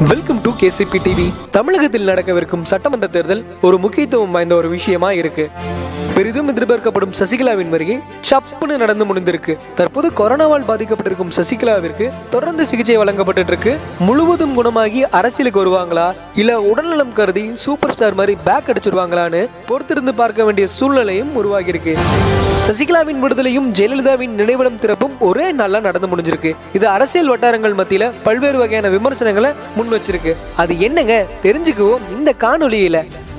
welcome to KCP TV தமிழகத்தில் நடக்கவிருக்கும் சட்டமன்ற தேர்தல் ஒரு முக்கியத்துவம் வாய்ந்த ஒரு விஷயமா இருக்கு பெரிதும் எதிர்பார்க்கப்படும் சசிகலாவின் வருகை சப்புன்னு நடந்து முடிந்திருக்கு தற்போது கொரோனாவால் பாதிக்கப்பட்டிருக்கும் சசிகலாவிற்கு தொடர்ந்து சிகிச்சை வழங்கப்பட்டு இருக்கு முழுவதும் குணமாகி அரசியலுக்கு வருவாங்களா இல்ல உடல்நலம் கருதி சூப்பர் ஸ்டார் மாதிரி பேக் அடிச்சிருவாங்களான்னு பொறுத்திருந்து பார்க்க வேண்டிய சூழ்நிலையும் உருவாகி இருக்கு சசிகலாவின் விடுதலையும் ஜெயலலிதாவின் நினைவிடம் திறப்பும் ஒரே நாள்ல நடந்து முடிஞ்சிருக்கு இது அரசியல் வட்டாரங்கள் மத்தியில பல்வேறு வகையான விமர்சனங்களை முன் வச்சிருக்கு அது என்னங்க தெரிஞ்சுக்குவோம் இந்த காணொளியில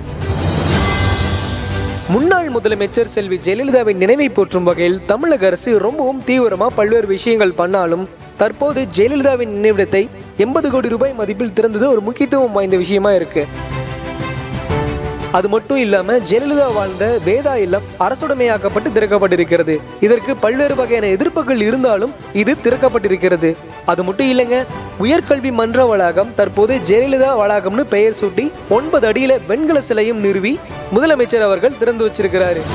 முன்னாள் முதலமைச்சர் செல்வி ஜெயலலிதாவின் நினைவை போற்றும் வகையில் தமிழக அரசு ரொம்பவும் தீவிரமா பல்வேறு விஷயங்கள் பண்ணாலும் தற்போது ஜெயலலிதாவின் நினைவிடத்தை எண்பது கோடி ரூபாய் மதிப்பில் திறந்தது ஒரு முக்கியத்துவம் வாய்ந்த விஷயமா இருக்கு அது மட்டும் இல்லாம ஜெயலலிதா வாழ்ந்த வேதா இல்லம் அரசுடைமையாக்கப்பட்டு திறக்கப்பட்டிருக்கிறது இதற்கு பல்வேறு வகையான எதிர்ப்புகள் இருந்தாலும் இது திறக்கப்பட்டிருக்கிறது அது மட்டும் இல்லைங்க உயர்கல்வி மன்ற வளாகம் தற்போது ஜெயலலிதா வளாகம்னு பெயர் சூட்டி ஒன்பது அடியில வெண்கல சிலையும் நிறுவி முதலமைச்சர் அவர்கள் திறந்து வச்சிருக்கிறாரு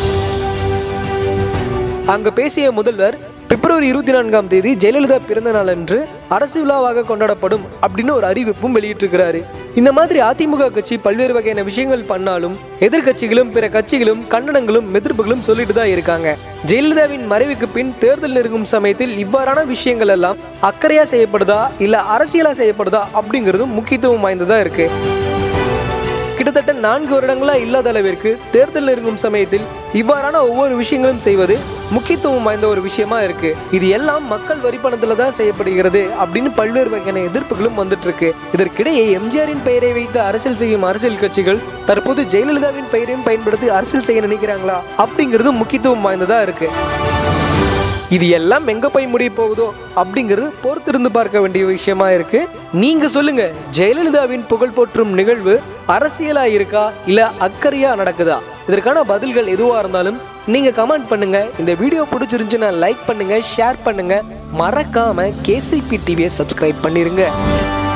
அங்க பேசிய முதல்வர் பிப்ரவரி இருபத்தி நான்காம் தேதி ஜெயலலிதா பிறந்த நாள் அன்று அரசு விழாவாக கொண்டாடப்படும் அப்படின்னு ஒரு அறிவிப்பும் வெளியிட்டிருக்கிறாரு இந்த மாதிரி அதிமுக கட்சி பல்வேறு வகையான விஷயங்கள் பண்ணாலும் எதிர்க்கட்சிகளும் பிற கட்சிகளும் கண்டனங்களும் எதிர்ப்புகளும் சொல்லிட்டு தான் இருக்காங்க ஜெயலலிதாவின் மறைவுக்கு பின் தேர்தல் நெருங்கும் சமயத்தில் இவ்வாறான விஷயங்கள் எல்லாம் அக்கறையா செய்யப்படுதா இல்ல அரசியலா செய்யப்படுதா அப்படிங்கிறதும் முக்கியத்துவம் வாய்ந்ததா இருக்கு கிட்டத்தட்ட நான்கு வருடங்களா இல்லாத அளவிற்கு தேர்தல் நெருங்கும் சமயத்தில் இவ்வாறான ஒவ்வொரு விஷயங்களும் செய்வது முக்கியத்துவம் வாய்ந்த ஒரு விஷயமா இருக்கு இது எல்லாம் மக்கள் வரி பணத்துல தான் செய்யப்படுகிறது அப்படின்னு பல்வேறு வகையான எதிர்ப்புகளும் வந்துட்டு இருக்கு இதற்கிடையே எம்ஜிஆரின் பெயரை வைத்து அரசியல் செய்யும் அரசியல் கட்சிகள் தற்போது ஜெயலலிதாவின் பெயரையும் பயன்படுத்தி அரசியல் செய்ய நினைக்கிறாங்களா அப்படிங்கிறது முக்கியத்துவம் வாய்ந்ததா இருக்கு இது எல்லாம் எங்க போய் முடிய போகுதோ அப்படிங்கிறது பொறுத்திருந்து பார்க்க வேண்டிய விஷயமா இருக்கு நீங்க சொல்லுங்க ஜெயலலிதாவின் புகழ் போற்றும் நிகழ்வு அரசியலா இருக்கா இல்ல அக்கறையா நடக்குதா இதற்கான பதில்கள் எதுவா இருந்தாலும் நீங்க கமெண்ட் பண்ணுங்க இந்த வீடியோ பிடிச்சிருந்துச்சுன்னா லைக் பண்ணுங்க ஷேர் பண்ணுங்க மறக்காம கேசிபி டிவியை சப்ஸ்கிரைப் பண்ணிருங்க